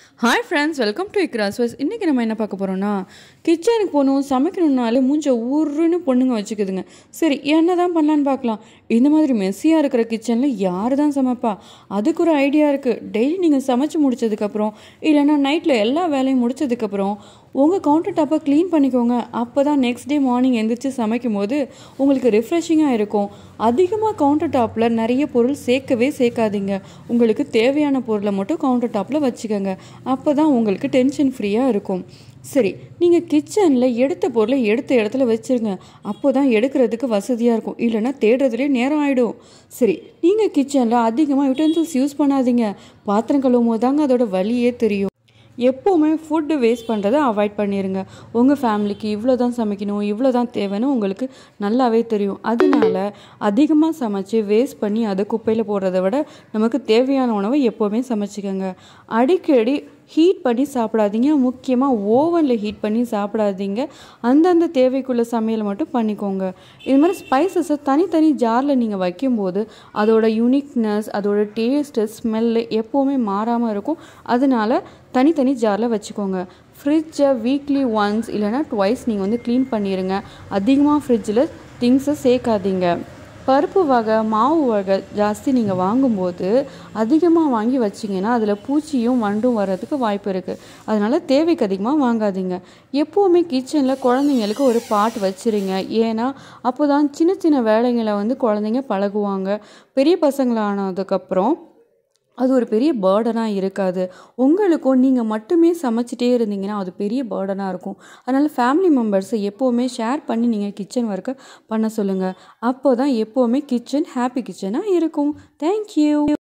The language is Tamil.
ஹாய் ஃப்ரெண்ட்ஸ் வெல்கம் டு இக்ராஸ் வஸ் இன்றைக்கி நம்ம என்ன பார்க்க போகிறோம்னா கிச்சனுக்கு போகணும் சமைக்கணும்னாலே மூஞ்ச ஊருன்னு பொண்ணுங்க வச்சுக்குதுங்க சரி என்ன தான் பண்ணலான்னு பார்க்கலாம் இந்த மாதிரி மெஸ்ஸியாக இருக்கிற கிச்சனில் யார் தான் சமைப்பா அதுக்கு ஒரு ஐடியா இருக்குது டெய்லி நீங்கள் சமைச்சு முடிச்சதுக்கப்புறம் இல்லைன்னா நைட்டில் எல்லா வேலையும் முடிச்சதுக்கப்புறம் உங்கள் கவுண்டர் டாப்பை க்ளீன் பண்ணிக்கோங்க அப்போ தான் நெக்ஸ்ட் டே மார்னிங் எந்திரிச்சு சமைக்கும் போது உங்களுக்கு ரிஃப்ரெஷிங்காக இருக்கும் அதிகமாக கவுண்டர் டாப்பில் நிறைய பொருள் சேர்க்கவே சேர்க்காதீங்க உங்களுக்கு தேவையான பொருளை மட்டும் கவுண்டர் டாப்பில் வச்சுக்கோங்க அப்போ தான் உங்களுக்கு டென்ஷன் ஃப்ரீயாக இருக்கும் சரி நீங்கள் கிச்சனில் எடுத்த பொருளை எடுத்த இடத்துல வச்சுருங்க அப்போ தான் எடுக்கிறதுக்கு வசதியாக இருக்கும் இல்லைன்னா தேடுறதுலேயே நேரம் ஆகிடும் சரி நீங்கள் கிச்சனில் அதிகமாக யூட்டன்சில்ஸ் யூஸ் பண்ணாதீங்க பாத்திரம் கழுவும் போது தாங்க அதோட வலியே தெரியும் எப்போவுமே ஃபுட்டு வேஸ்ட் பண்ணுறதை அவாய்ட் பண்ணிடுங்க உங்கள் ஃபேமிலிக்கு இவ்வளோ தான் சமைக்கணும் இவ்வளோ தான் தேவைன்னு உங்களுக்கு நல்லாவே தெரியும் அதனால அதிகமாக சமைச்சு வேஸ்ட் பண்ணி அதை குப்பையில் போடுறத விட நமக்கு தேவையான உணவை எப்போவுமே சமைச்சிக்கோங்க அடிக்கடி ஹீட் பண்ணி சாப்பிடாதீங்க முக்கியமாக ஓவனில் ஹீட் பண்ணி சாப்பிடாதீங்க அந்தந்த தேவைக்குள்ள சமையல் மட்டும் பண்ணிக்கோங்க இது மாதிரி ஸ்பைசஸை தனித்தனி ஜாரில் நீங்கள் வைக்கும்போது அதோட யூனிக்னஸ் அதோட டேஸ்ட்டு ஸ்மெல்லு எப்போவுமே மாறாமல் இருக்கும் அதனால தனித்தனி ஜாரில் வச்சுக்கோங்க ஃப்ரிட்ஜை வீக்லி ஒன்ஸ் இல்லைனா ட்வைஸ் நீங்கள் வந்து க்ளீன் பண்ணிடுங்க அதிகமாக ஃப்ரிட்ஜில் திங்ஸை சேர்க்காதீங்க பருப்பு வகை மாவு வகை ஜாஸ்தி நீங்கள் வாங்கும்போது அதிகமாக வாங்கி வச்சிங்கன்னா அதில் பூச்சியும் வண்டும் வர்றதுக்கு வாய்ப்பு இருக்குது அதனால் தேவைக்கு அதிகமாக வாங்காதீங்க எப்போவுமே கிச்சனில் குழந்தைங்களுக்கு ஒரு பாட் வச்சுருங்க ஏன்னா அப்போ தான் சின்ன சின்ன வேலைகளை வந்து குழந்தைங்க பழகுவாங்க பெரிய பசங்களானதுக்கப்புறம் அது ஒரு பெரிய பேர்டனாக இருக்காது உங்களுக்கும் நீங்கள் மட்டுமே சமைச்சிட்டே இருந்தீங்கன்னா அது பெரிய பேர்டனாக இருக்கும் அதனால் ஃபேமிலி மெம்பர்ஸை எப்போவுமே ஷேர் பண்ணி நீங்கள் கிச்சன் ஒர்க்கை பண்ண சொல்லுங்கள் அப்போ தான் எப்போவுமே கிச்சன் ஹாப்பி கிச்சனாக இருக்கும் தேங்க்யூ